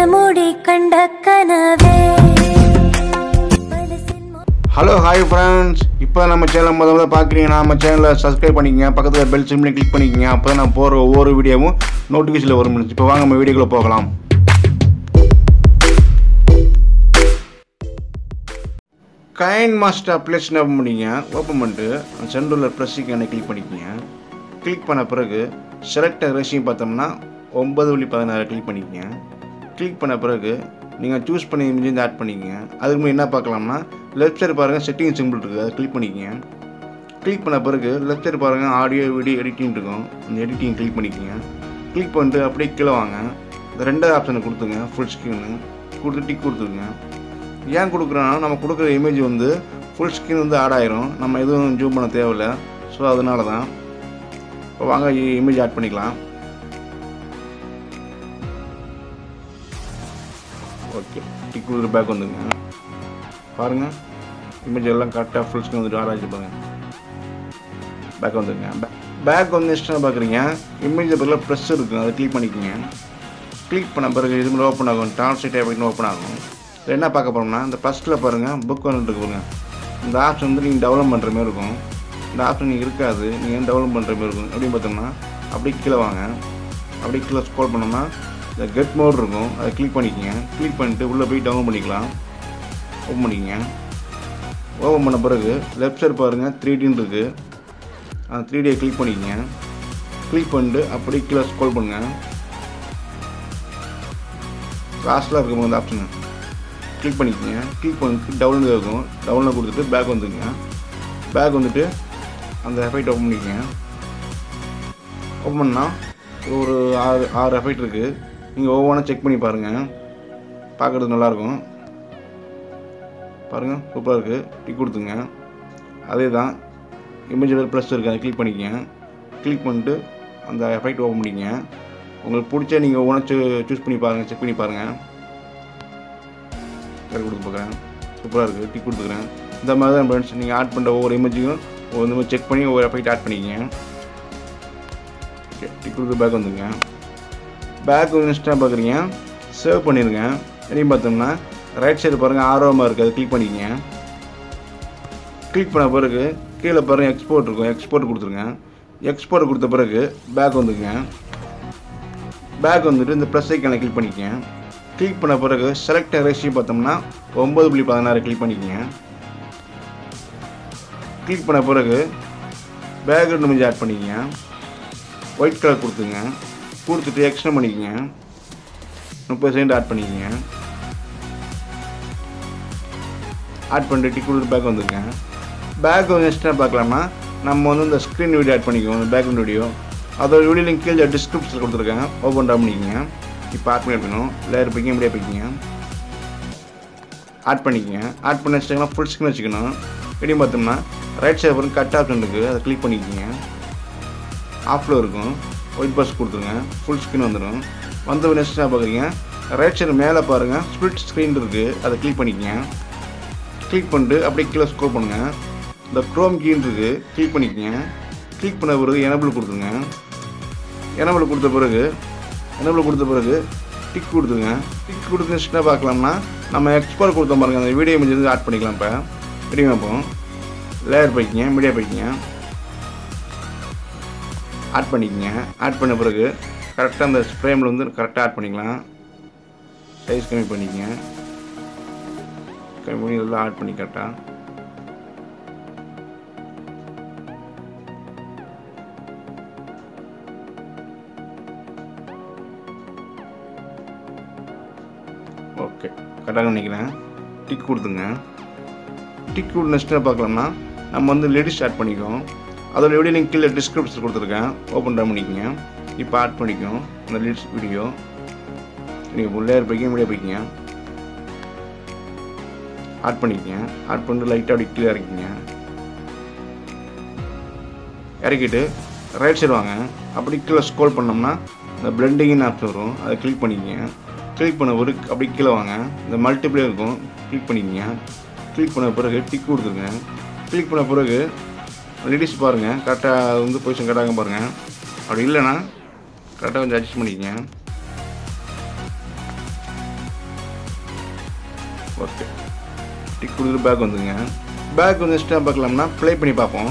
மூடி கண்ட கனவே மனசின் மோ- ஹலோ ஹாய் ஃப்ரெண்ட்ஸ் இப்போ நம்ம சேனல் முத முதல்ல பார்க்குறீங்கன்னா நம்ம சேனலை சப்ஸ்கிரைப் பண்ணிக்கங்க பக்கத்தில் பெல் சிம்லி கிளிக் பண்ணிக்கங்க அப்போ தான் நான் போகிற ஒவ்வொரு வீடியோவும் நோட்டிஃபிகேஷனில் வரும் இப்போ வாங்க நம்ம வீடியோக்குள்ளே போகலாம் கைன் மாஸ்டர் அப்ளிகேஷன் ஓப்பன் பண்ணிங்க ஓப்பன் பண்ணிட்டு சென்டரில் ப்ரெஸ்ஸிக்கான கிளிக் பண்ணிக்கங்க கிளிக் பண்ண பிறகு செலக்ட் ரேஷியம் பார்த்தோம்னா ஒன்பது புள்ளி பதினாறு கிளிக் பண்ணிக்கங்க கிளிக் பண்ண பிறகு நீங்கள் சூஸ் பண்ணி இமேஜ் வந்து ஆட் பண்ணிக்கங்க அதுக்கு முன்னாடி என்ன பார்க்கலாம்னா லெஃப்ட் சைடு பாருங்கள் செட்டிங் சிம்பிள் இருக்குது அதை கிளிக் பண்ணிக்கங்க கிளிக் பண்ண பிறகு லெஃப்ட் சைடு பாருங்கள் ஆடியோ வீடியோ எடிட்டிங் இருக்கும் அந்த எடிட்டிங் கிளிக் பண்ணிக்கங்க கிளிக் பண்ணிட்டு அப்படியே கீழே வாங்க இந்த ரெண்டாவது ஆப்ஷனை கொடுத்துங்க ஃபுல் ஸ்க்ரீனு கொடுத்து டிக் கொடுத்துருங்க ஏன் கொடுக்குறோன்னா நம்ம கொடுக்குற இமேஜ் வந்து ஃபுல் ஸ்க்ரீன் வந்து ஆட் ஆயிரும் நம்ம எதுவும் ஜூம் பண்ண தேவையில்ல ஸோ அதனால தான் இப்போ வாங்க இமேஜ் ஆட் பண்ணிக்கலாம் ஓகே டிக் கொடுக்குற பேக் வந்துங்க பாருங்கள் இமேஜ் எல்லாம் கரெக்டாக ஃபுல் ஸ்க்ரீன் வந்துட்டு ஆட் ஆகிட்டு பாருங்க பேக் வந்துருங்க பேக் வந்து இஷ்டம் பார்க்குறீங்க இமேஜ் பதிலாக ப்ரெஸ் இருக்கும் அதை கிளிக் பண்ணிக்கோங்க கிளிக் பண்ண பிறகு இது மாதிரி ஓப்பன் ஆகும் டான்ஸ் டைப் ஓப்பன் ஆகும் இதுல என்ன பார்க்க போகிறோம்னா இந்த ஃபஸ்ட்டில் பாருங்கள் புக் ஒன்று இருக்கு பாருங்க இந்த ஆப்ஷன் வந்து நீங்கள் டெவலப் பண்ணுற மாதிரி இருக்கும் இந்த ஆப்ஷன் நீங்கள் இருக்காது நீங்கள் டெவலப் பண்ணுற மாதிரி இருக்கும் எப்படின்னு பார்த்தோம்னா அப்படியே கீழே வாங்க அப்படியே கீழே ஸ்க்ரோல் பண்ணோம்னா இந்த கெட் மோட் இருக்கும் அதை கிளிக் பண்ணிக்கங்க கிளிக் பண்ணிட்டு உள்ளே போய் டவுன்லோட் பண்ணிக்கலாம் ஓப்பன் பண்ணிக்கங்க ஓப்பன் பண்ண பிறகு லெஃப்ட் சைடு பாருங்கள் த்ரீ டின்னு இருக்குது அந்த த்ரீ டியை கிளிக் பண்ணிக்கங்க கிளிக் பண்ணிட்டு அப்படியே கீழே ஸ்க்ரோல் பண்ணுங்கள் லாஸ்ட்டில் இருக்கும் அந்த ஆப்ஷனு கிளிக் பண்ணிக்கோங்க கிளிக் பண்ணிட்டு டவுன்லோட் இருக்கும் டவுன்லோட் கொடுத்துட்டு பேக் வந்துங்க பேக் வந்துட்டு அந்த எஃபெக்ட் ஓப்பன் பண்ணிக்கங்க ஓப்பன் பண்ணால் ஒரு ஆறு ஆறு எஃபெக்ட் இருக்குது நீங்கள் ஒவ்வொன்றா செக் பண்ணி பாருங்கள் பார்க்குறது நல்லாயிருக்கும் பாருங்கள் சூப்பராக இருக்குது டிக் கொடுத்துங்க அதே தான் இமேஜ் ப்ளஸ் இருக்குது அதை கிளிக் பண்ணிக்கங்க கிளிக் பண்ணிட்டு அந்த எஃபெக்ட் ஓப்பன் பண்ணிக்கங்க உங்களுக்கு பிடிச்ச நீங்கள் ஒவ்வொன்றா சூஸ் பண்ணி பாருங்கள் செக் பண்ணி பாருங்கள் கரை கொடுத்து பார்க்குறேன் சூப்பராக இருக்குது டிக் கொடுத்துக்கிறேன் இந்த மாதிரி தான் ஃப்ரெண்ட்ஸ் நீங்கள் ஆட் பண்ணுற ஒவ்வொரு இமேஜையும் இந்த மாதிரி செக் பண்ணி ஒவ்வொரு எஃபெக்ட் ஆட் பண்ணிக்கங்க ஓகே டிக் கொடுத்து பேக் வந்துங்க பேக் வந்து இன்ஸ்டா பார்க்குறீங்க சேவ் பண்ணிடுங்க எப்படின்னு பார்த்தோம்னா ரைட் சைடு பாருங்கள் ஆர்வமாக இருக்குது அதை கிளிக் பண்ணிக்கங்க கிளிக் பண்ண பிறகு கீழே பாருங்கள் எக்ஸ்போர்ட் இருக்கும் எக்ஸ்போர்ட் கொடுத்துருங்க எக்ஸ்போர்ட் கொடுத்த பிறகு பேக் வந்துங்க பேக் வந்துட்டு இந்த ப்ளஸ் ஐக்கானை கிளிக் பண்ணிக்கங்க கிளிக் பண்ண பிறகு செலக்ட் ரேஷியோ பார்த்தோம்னா ஒம்பது புள்ளி பதினாறு கிளிக் பண்ணிக்கங்க கிளிக் பண்ண பிறகு பேக்ரவுண்ட் இமேஜ் ஆட் பண்ணிக்கங்க ஒயிட் கலர் கொடுத்துங்க கொடுத்துட்டு எக்ஸ்டெண்ட் பண்ணிக்கங்க முப்பது செகண்ட் ஆட் பண்ணிக்கங்க ஆட் பண்ணிட்டு டிக் கொடுத்து பேக் வந்துருங்க பேக் வந்து எக்ஸ்ட்ரா பார்க்கலாம்னா நம்ம வந்து இந்த ஸ்க்ரீன் வீடியோ ஆட் பண்ணிக்குவோம் இந்த பேக்ரவுண்ட் வீடியோ அதோட வீடியோ லிங்க் கீழே டிஸ்கிரிப்ஷனில் கொடுத்துருக்கேன் ஓப்பன் டவுன் பண்ணிக்கங்க இப்போ ஆட் பண்ணி வைக்கணும் லேயர் போய்க்கு இப்படியே போய்க்கிங்க ஆட் பண்ணிக்கங்க ஆட் பண்ணி வச்சிட்டிங்கன்னா ஃபுல் ஸ்க்ரீன் வச்சுக்கணும் எப்படியும் பார்த்தோம்னா ரைட் சைடு பாருங்க கட் ஆப்ஷன் இருக்குது அதை கிளிக் பண்ணிக்கோங்க ஆஃபில் இருக்கும் ஒயிட் பஸ் கொடுத்துருங்க ஃபுல் ஸ்க்ரீன் வந்துடும் வந்த நெக்ஸ்ட்டாக பார்க்குறீங்க ரைட் சைடு மேலே பாருங்கள் ஸ்ப்ளிட் ஸ்க்ரீன் இருக்குது அதை கிளிக் பண்ணிக்கங்க கிளிக் பண்ணிட்டு அப்படியே கீழே ஸ்க்ரோல் பண்ணுங்கள் இந்த க்ரோம் கீன் இருக்குது கிளிக் பண்ணிக்கங்க கிளிக் பண்ண பிறகு எனபிள் கொடுத்துருங்க எனபிள் கொடுத்த பிறகு எனபிள் கொடுத்த பிறகு டிக் கொடுத்துருங்க டிக் கொடுத்துச்சுன்னா பார்க்கலாம்னா நம்ம எக்ஸ்போர்ட் கொடுத்த பாருங்க அந்த வீடியோ இமேஜ் வந்து ஆட் பண்ணிக்கலாம் இப்போ வீடியோ வைப்போம் லேயர் போய்க்கிங்க மீடியா போய்க்கிங்க ஆட் பண்ணிக்கங்க ஆட் பண்ண பிறகு கரெக்டாக அந்த ஃப்ரேமில் வந்து கரெக்டாக ஆட் பண்ணிக்கலாம் சைஸ் கம்மி பண்ணிக்கங்க கம்மி பண்ணி எல்லாம் ஆட் பண்ணி கரெக்டாக ஓகே கரெக்டாக நினைக்கிறேன் டிக் கொடுத்துங்க டிக் கொடுத்து நெக்ஸ்ட்டாக பார்க்கலாம்னா நம்ம வந்து லேடிஸ் ஆட் பண்ணிக்குவோம் அதோட வீடியோ லிங்க் கீழே டிஸ்கிரிப்ஷன் கொடுத்துருக்கேன் ஓப்பன் டவுன் பண்ணிக்கோங்க இப்போ ஆட் பண்ணிக்கோம் அந்த லேடிஸ் வீடியோ நீங்கள் உள்ளே போய்க்க வீடியோ போய்க்கிங்க ஆட் பண்ணிக்கங்க ஆட் பண்ணிட்டு லைட்டாக அப்படி கீழே இறக்கிங்க இறக்கிட்டு ரைட் சைடு வாங்க அப்படி கீழே ஸ்க்ரோல் பண்ணோம்னா இந்த பிளெண்டிங்னு ஆப்ஷன் வரும் அதை கிளிக் பண்ணிக்கங்க கிளிக் பண்ண ஒரு அப்படி கீழே வாங்க இந்த மல்டிப்ளே இருக்கும் கிளிக் பண்ணிக்கங்க கிளிக் பண்ண பிறகு டிக் கொடுத்துருங்க கிளிக் பண்ண பிறகு லேடிஸ் பாருங்கள் கரெக்டாக வந்து பொசிஷன் கரெக்டாக பாருங்கள் அப்படி இல்லைன்னா கரெக்டாக கொஞ்சம் அட்ஜஸ்ட் பண்ணிக்கங்க ஓகே டிக் கொடுத்துட்டு பேக் வந்துங்க பேக் வந்து நெக்ஸ்ட் பார்க்கலாம்னா ப்ளே பண்ணி பார்ப்போம்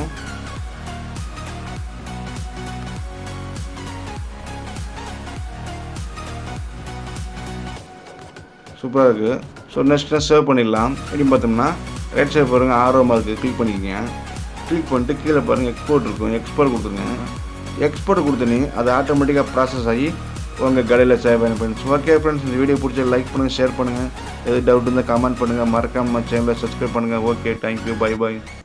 சூப்பராக இருக்குது ஸோ நெக்ஸ்ட் சர்வ் பண்ணிடலாம் எப்படின்னு பார்த்தோம்னா ரைட் சைடு பாருங்கள் ஆர்வமாக இருக்குது கிளிக் பண்ணிக்கோங்க கிளிக் பண்ணிட்டு கீழே பாருங்கள் எக்ஸ்போர்ட் இருக்கும் எக்ஸ்போர்ட் கொடுத்துருங்க எக்ஸ்போர்ட் கொடுத்தனே அது ஆட்டோமேட்டிக்காக ப்ராசஸ் ஆகி உங்கள் கடையில் சேவ் பண்ணி ஃப்ரெண்ட்ஸ் ஓகே ஃப்ரெண்ட்ஸ் இந்த வீடியோ பிடிச்ச லைக் பண்ணுங்கள் ஷேர் பண்ணுங்கள் எது டவுட் இருந்தால் கமெண்ட் பண்ணுங்கள் மறக்காமல் சேனலை சப்ஸ்கிரைப் பண்ணுங்கள் ஓகே தேங்க்யூ பை பாய்